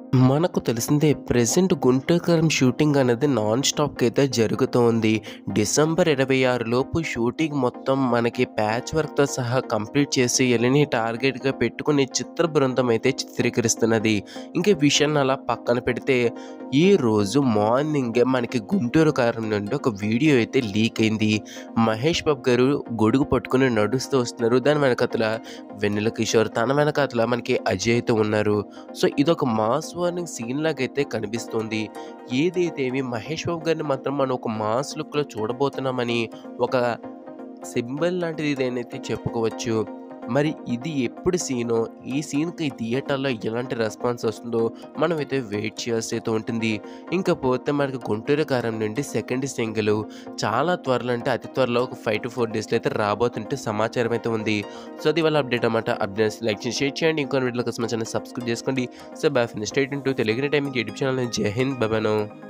మనకు తెలిసిందే present Guntur shooting అనేది నాన్ స్టాప్కి అయితే జరుగుతోంది డిసెంబర్ ఇరవై ఆరు లోపు షూటింగ్ మొత్తం మనకి ప్యాచ్ వర్క్తో సహా కంప్లీట్ చేసి ఎలిని టార్గెట్గా పెట్టుకుని చిత్ర బృందం అయితే చిత్రీకరిస్తున్నది ఇంకే విషయాన్ని అలా పక్కన పెడితే ఈ రోజు మార్నింగే మనకి గుంటూరు కారం నుండి ఒక వీడియో అయితే లీక్ అయింది మహేష్ బాబు గారు గొడుగు పట్టుకుని నడుస్తూ వస్తున్నారు దాని వెనకతల వెన్నెల కిషోర్ తన వెనకతల మనకి అజయ్ అయితే ఉన్నారు సో ఇదొక మాస్ వార్నింగ్ సీన్ లాగైతే కనిపిస్తుంది ఏదైతేమి మహేష్ బాబు గారిని మాత్రం మనం ఒక మాస్ లుక్లో చూడబోతున్నామని ఒక సింబల్ లాంటిది ఇదేనైతే చెప్పుకోవచ్చు మరి ఇది ఎప్పుడు సీనో ఈ సీన్కి థియేటర్లో ఎలాంటి రెస్పాన్స్ వస్తుందో మనమైతే వెయిట్ చేయాల్సి అయితే ఉంటుంది ఇంకా పోతే మనకి గుంటూరు కారం నుండి సెకండ్ సింగిల్ చాలా త్వరలో అంటే అతి త్వరలో ఒక ఫైవ్ టు ఫోర్ డేస్లో అయితే రాబోతుంటే సమాచారం అయితే ఉంది సో అది వాళ్ళ అప్డేట్ అన్నమాట అప్డేట్స్ లైక్ చేసి షేర్ చేయండి ఇంకొన్ని వీడియో కోసం ఛానల్ సబ్స్క్రైబ్ చేసుకోండి so bye friend stay tuned Telugu timing YouTube channel Jai Hind బబాను